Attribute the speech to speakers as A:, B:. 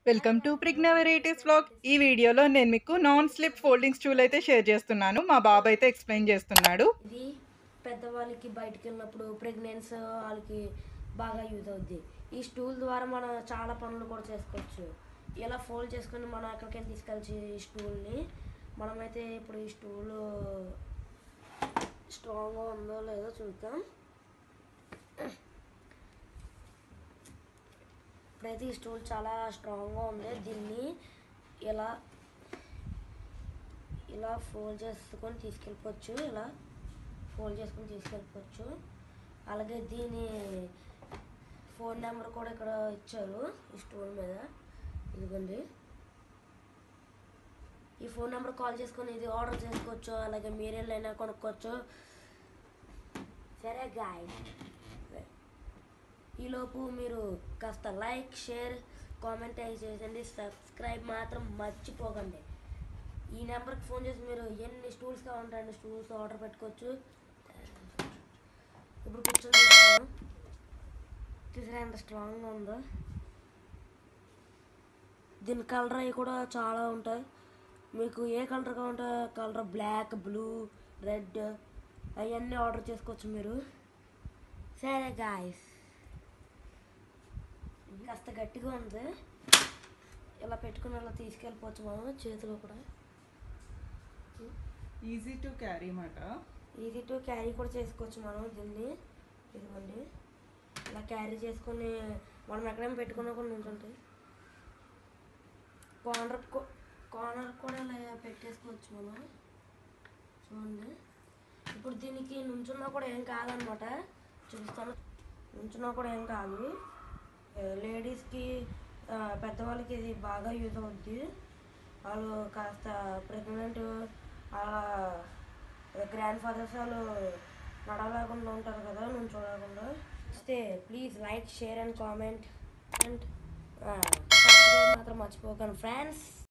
A: welcome to Prigna varieties vlog ఈ వీడియోలో నేను మీకు నాన్ స్లిప్ ఫోల్డింగ్ స్టూల్ అయితే షేర్ చేస్తున్నాను మా బాబు అయితే ఎక్స్ప్లెయిన్ చేస్తున్నాడు
B: ఇది పెద్దవాళ్ళకి బయటికి వెళ్ళినప్పుడు ప్రెగ్నెన్సీ వాళ్ళకి బాగా యూజ్ అవుద్ది ఈ స్టూల్ ద్వారా మనం చాలా పనులు కూడా చేసుకోవచ్చు ఇలా ఫోల్డ్ చేసుకొని మనం ఎక్కడికైనా తీసుకెళ్ళచ్చు ఈ స్టూల్ని మనమైతే ఇప్పుడు ఈ స్టూల్ స్ట్రాంగ్గా ఉందో లేదో చూద్దాం ఇప్పుడైతే ఈ స్టూల్ చాలా స్ట్రాంగ్గా ఉంది దీన్ని ఇలా ఇలా ఫోల్డ్ చేసుకొని తీసుకెళ్ళిపోవచ్చు ఇలా ఫోల్డ్ చేసుకొని తీసుకెళ్ళిపోవచ్చు అలాగే దీని ఫోన్ నెంబర్ కూడా ఇక్కడ ఇచ్చారు ఈ స్టోర్ మీద ఇదిగోండి ఈ ఫోన్ నెంబర్ కాల్ చేసుకొని ఇది ఆర్డర్ చేసుకోవచ్చు అలాగే మీరే వెళ్ళైనా కొనుక్కోవచ్చు సరే గాయ ఈలోపు మీరు కాస్త లైక్ షేర్ కామెంట్ అయి చేసండి సబ్స్క్రైబ్ మాత్రం మర్చిపోకండి ఈ నెంబర్కి ఫోన్ చేసి మీరు ఎన్ని స్టూల్స్ కావాలంటే స్టూల్స్ ఆర్డర్ పెట్టుకోవచ్చు ఇప్పుడు కూర్చొని చూస్తాను చూసారా ఎంత స్ట్రాంగ్గా ఉందో దీని కలర్ అవి కూడా చాలా ఉంటాయి మీకు ఏ కలర్ కావాలంటే కలర్ బ్లాక్ బ్లూ రెడ్ అవన్నీ ఆర్డర్ చేసుకోవచ్చు మీరు సరే గాయస్ కాస్త గట్టిగా ఉంది ఇలా పెట్టుకుని ఇలా తీసుకెళ్ళిపోవచ్చు మనం చేతిలో కూడా
A: ఈజీ టు క్యారీ మాట
B: ఈజీ టు క్యారీ కూడా చేసుకోవచ్చు మనం దీన్ని ఇదిగోండి ఇలా క్యారీ చేసుకొని మనం ఎక్కడైనా పెట్టుకున్నా కూడా ఉంటుంటాయి కార్నర్ కార్నర్ కూడా ఇలా పెట్టేసుకోవచ్చు మనం చూడండి ఇప్పుడు దీనికి నుంచున్నా కూడా ఏం కాదనమాట చూపిస్తాను నుంచున్నా కూడా ఏం కాదు లేడీస్కి పెద్దవాళ్ళకి ఇది బాగా యూజ్ అవుద్ది వాళ్ళు కాస్త ప్రెగ్నెంట్ అలా గ్రాండ్ ఫాదర్స్ వాళ్ళు నడవలేకుండా ఉంటారు కదా నేను చూడకుండా వస్తే please like share and comment and subscribe మాత్రం మర్చిపోకండి ఫ్రెండ్స్